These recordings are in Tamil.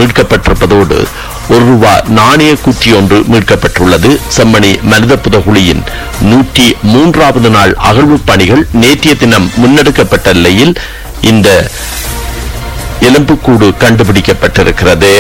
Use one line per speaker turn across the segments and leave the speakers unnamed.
மீட்கப்பட்டிருப்பதோடு ஒரு ரூபா நாணய குற்றி ஒன்று மீட்கப்பட்டுள்ளது செம்மணி மனித புதகுழியின் நூற்றி மூன்றாவது நாள் அகழ்வு பணிகள் நேற்றைய தினம் முன்னெடுக்கப்பட்ட நிலையில் இந்த எலும்புக்கூடு கண்டுபிடிக்கப்பட்டிருக்கிறது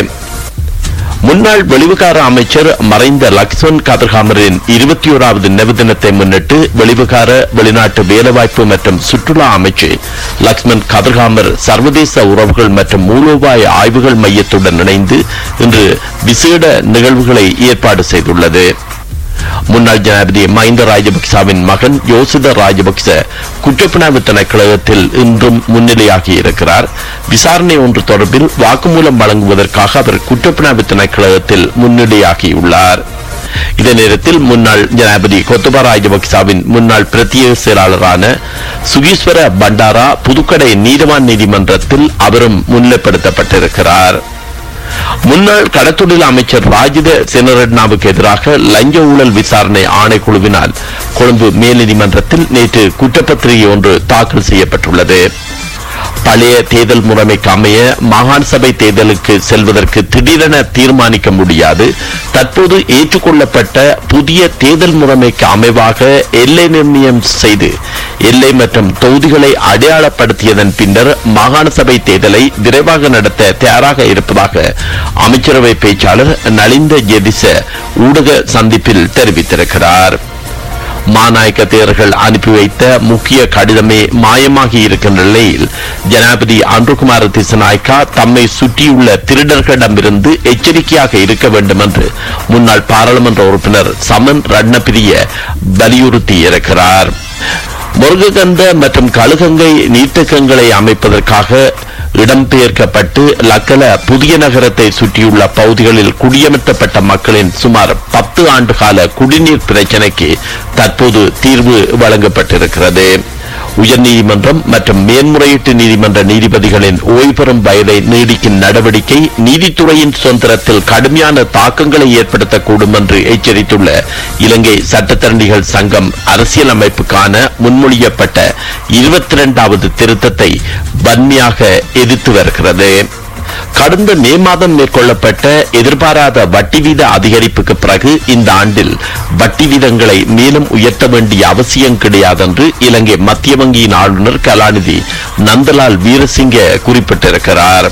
முன்னாள் வெளிவிகார அமைச்சர் மறைந்த லக்ஷ்மண் கதிர்காமரின் இருபத்தி ஓராவது நினைவு தினத்தை முன்னிட்டு வெளிவிகார வெளிநாட்டு வேலைவாய்ப்பு மற்றும் சுற்றுலா அமைச்சு லக்ஷ்மண் கதிர்காமர் சர்வதேச உறவுகள் மற்றும் மூலோபாய ஆய்வுகள் மையத்துடன் இணைந்து இன்று விசேட நிகழ்வுகளை ஏற்பாடு செய்துள்ளது முன்னாள் ஜனாதிபதி மஹிந்த ராஜபக்சவின் மகன் யோசித ராஜபக்ச குற்றப்புலனாய்வு திணைக்களத்தில் இன்றும் முன்னிலையாகி இருக்கிறார் விசாரணை ஒன்று தொடர்பில் வாக்குமூலம் வழங்குவதற்காக அவர் குற்றப்புலனாய்வு திணைக்களத்தில் முன்னிலையாகியுள்ளார் இதே நேரத்தில் முன்னாள் ஜனாதிபதி கொத்தபா ராஜபக்சவின் முன்னாள் பிரத்யேக செயலாளரான சுகீஸ்வர பண்டாரா புதுக்கடை நீதவான் நீதிமன்றத்தில் அவரும் முன்னிலைப்படுத்தப்பட்டிருக்கிறார் முன்னாள் கடத்தொழில் அமைச்சர் ராஜித செனரட்னாவுக்கு எதிராக லஞ்ச ஊழல் விசாரணை ஆணைக்குழுவினால் கொழும்பு மேல்நீதிமன்றத்தில் நேற்று குற்றப்பத்திரிகை ஒன்று தாக்கல் செய்யப்பட்டுள்ளது பழைய தேர்தல் முறைமைக்கு அமைய மாகாண சபை தேர்தலுக்கு செல்வதற்கு திடீரென தீர்மானிக்க முடியாது தற்போது ஏற்றுக்கொள்ளப்பட்ட புதிய தேர்தல் முறைமைக்கு அமைவாக எல்லை நிர்ணயம் செய்து எல்லை மற்றும் தொகுதிகளை அடையாளப்படுத்தியதன் பின்னர் மாகாண சபை தேர்தலை விரைவாக நடத்த தயாராக இருப்பதாக அமைச்சரவை பேச்சாளர் நலிந்த ஜெதிச ஊடக சந்திப்பில் தெரிவித்திருக்கிறார் மாநாயக்க தேரர்கள் அனுப்பி வைத்த முக்கிய கடிதமே மாயமாகி இருக்கின்ற நிலையில் ஜனாதிபதி அன்றுகுமார திசநாயக்கா தம்மை சுற்றியுள்ள திருடர்களிடமிருந்து எச்சரிக்கையாக இருக்க வேண்டும் என்று முன்னாள் பாராளுமன்ற உறுப்பினர் சமன் ரட்னபிரிய வலியுறுத்தி இருக்கிறார் முருககந்த மற்றும் கழுகங்கை நீர்த்தக்கங்களை அமைப்பதற்காக இடம்பெயர்க்கப்பட்டு லக்கல புதிய நகரத்தை சுற்றியுள்ள பகுதிகளில் குடியமர்த்தப்பட்ட மக்களின் சுமார் பத்து ஆண்டு கால குடிநீர் பிரச்சினைக்கு தற்போது தீர்வு வழங்கப்பட்டிருக்கிறது உயர்நீதிமன்றம் மற்றும் மேன்முறையீட்டு நீதிமன்ற நீதிபதிகளின் ஓய்வு பெறும் வயதை நீடிக்கும் நடவடிக்கை நீதித்துறையின் சுதந்திரத்தில் கடுமையான தாக்கங்களை ஏற்படுத்தக்கூடும் என்று எச்சரித்துள்ள இலங்கை சட்டத்தரணிகள் சங்கம் அரசியலமைப்புக்கான முன்மொழியப்பட்ட இருபத்தி இரண்டாவது திருத்தத்தை வன்மையாக எதிர்த்து வருகிறது கடந்த மே மாதம் மேற்கொள்ளப்பட்ட எதிர்பாராத வட்டி வீத அதிகரிப்புக்கு பிறகு இந்த ஆண்டில் வட்டி வீதங்களை மேலும் உயர்த்த வேண்டிய அவசியம் கிடையாது என்று இலங்கை மத்திய வங்கியின் ஆளுநர் கலாநிதி நந்தலால் வீரசிங்க குறிப்பிட்டிருக்கிறார்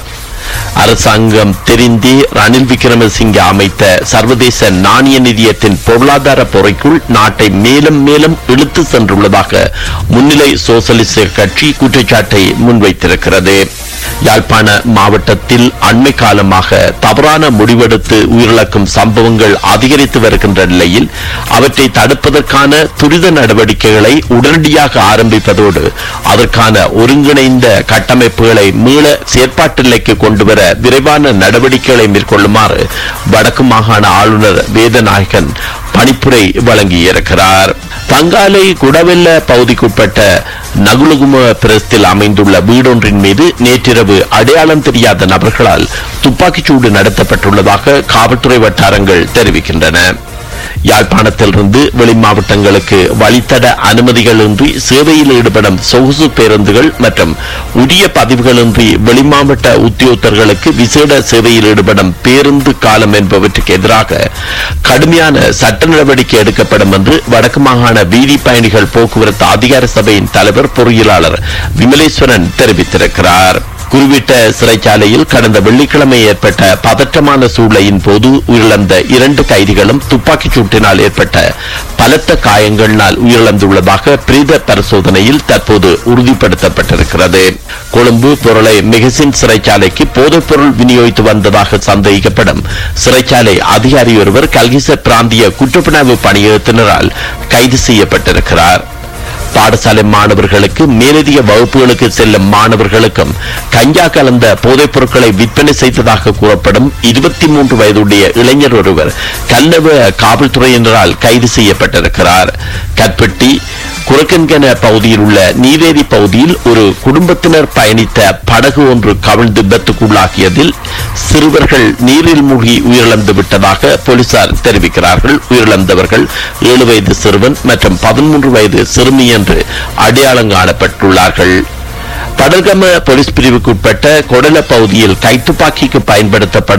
அரசாங்கம் தெரிந்தே ரணில் விக்ரமசிங்க அமைத்த சர்வதேச நாணய நிதியத்தின் பொருளாதார பொறைக்குள் நாட்டை மேலும் மேலும் இழுத்து சென்றுள்ளதாக முன்னிலை சோசலிச கட்சி குற்றச்சாட்டை முன்வைத்திருக்கிறது யாழ்ப்பாண மாவட்டத்தில் அண்மை காலமாக தவறான முடிவெடுத்து உயிரிழக்கும் சம்பவங்கள் அதிகரித்து வருகின்ற நிலையில் அவற்றை தடுப்பதற்கான துரித நடவடிக்கைகளை உடனடியாக ஆரம்பிப்பதோடு அதற்கான ஒருங்கிணைந்த கட்டமைப்புகளை மீள செயற்பாட்டு நிலைக்கு கொண்டுவர விரைவான நடவடிக்கைகளை மேற்கொள்ளுமாறு வடக்கு மாகாண ஆளுநர் வேதநாயகன் பணிப்புரை வழங்கியிருக்கிறார் பங்காலை குடவெல்ல பகுதிக்குட்பட்ட நகுலுகும பிரஸ்தில் அமைந்துள்ள வீடொன்றின் மீது நேற்றிரவு அடையாளம் தெரியாத நபர்களால் துப்பாக்கிச்சூடு நடத்தப்பட்டுள்ளதாக காவல்துறை வட்டாரங்கள் தெரிவிக்கின்றன யாழ்ப்பாணத்திலிருந்து வெளி மாவட்டங்களுக்கு வழித்தட அனுமதிகளின்றி சேவையில் ஈடுபடும் சொகுசு பேருந்துகள் மற்றும் உரிய பதிவுகளின்றி வெளிமாவட்ட உத்தியோகத்தர்களுக்கு விசேட சேவையில் ஈடுபடும் பேருந்து காலம் என்பவற்றுக்கு எதிராக கடுமையான சட்ட நடவடிக்கை எடுக்கப்படும் என்று வடக்கு மாகாண வீதி பயணிகள் போக்குவரத்து அதிகார சபையின் தலைவர் பொறியியலாளர் விமலேஸ்வரன் தெரிவித்திருக்கிறார் குறிப்பிட்ட சிறைச்சாலையில் கடந்த வெள்ளிக்கிழமை ஏற்பட்ட பதற்றமான சூழ்நிலையின் போது உயிரிழந்த இரண்டு கைதிகளும் துப்பாக்கிச் சூட்டினால் ஏற்பட்ட பலத்த காயங்களினால் உயிரிழந்துள்ளதாக பிரேத பரிசோதனையில் தற்போது உறுதிப்படுத்தப்பட்டிருக்கிறது கொழும்பு பொருளை மெகசின் சிறைச்சாலைக்கு போதைப்பொருள் விநியோகித்து வந்ததாக சந்தேகிக்கப்படும் சிறைச்சாலை அதிகாரி ஒருவர் கல்கிச பிராந்திய குற்றப்புணர்வு பணியகத்தினரால் கைது செய்யப்பட்டிருக்கிறார் பாடசாலை மாணவர்களுக்கு மேலதிக வகுப்புகளுக்கு செல்லும் மாணவர்களுக்கும் கஞ்சா கலந்த போதைப் பொருட்களை விற்பனை செய்ததாக கூறப்படும் இருபத்தி மூன்று வயதுடைய இளைஞர் ஒருவர் கல்லவ காவல்துறையினரால் கைது செய்யப்பட்டிருக்கிறார் கற்பட்டி குரக்கன்கன பகுதியில் உள்ள நீரேரி பகுதியில் ஒரு குடும்பத்தினர் பயணித்த படகு ஒன்று கவிழ்ந்து விபத்துக்குள்ளாகியதில் சிறுவர்கள் நீரில் மூழ்கி உயிரிழந்து விட்டதாக போலீசார் தெரிவிக்கிறார்கள் உயிரிழந்தவர்கள் ஏழு வயது சிறுவன் மற்றும் பதிமூன்று வயது சிறுமி என்று அடையாளம் காணப்பட்டுள்ளார்கள் படல்கம போலீஸ் பிரிவுக்குட்பட்ட கொடல பகுதியில் கைத்துப்பாக்கிக்கு பயன்படுத்தப்படும்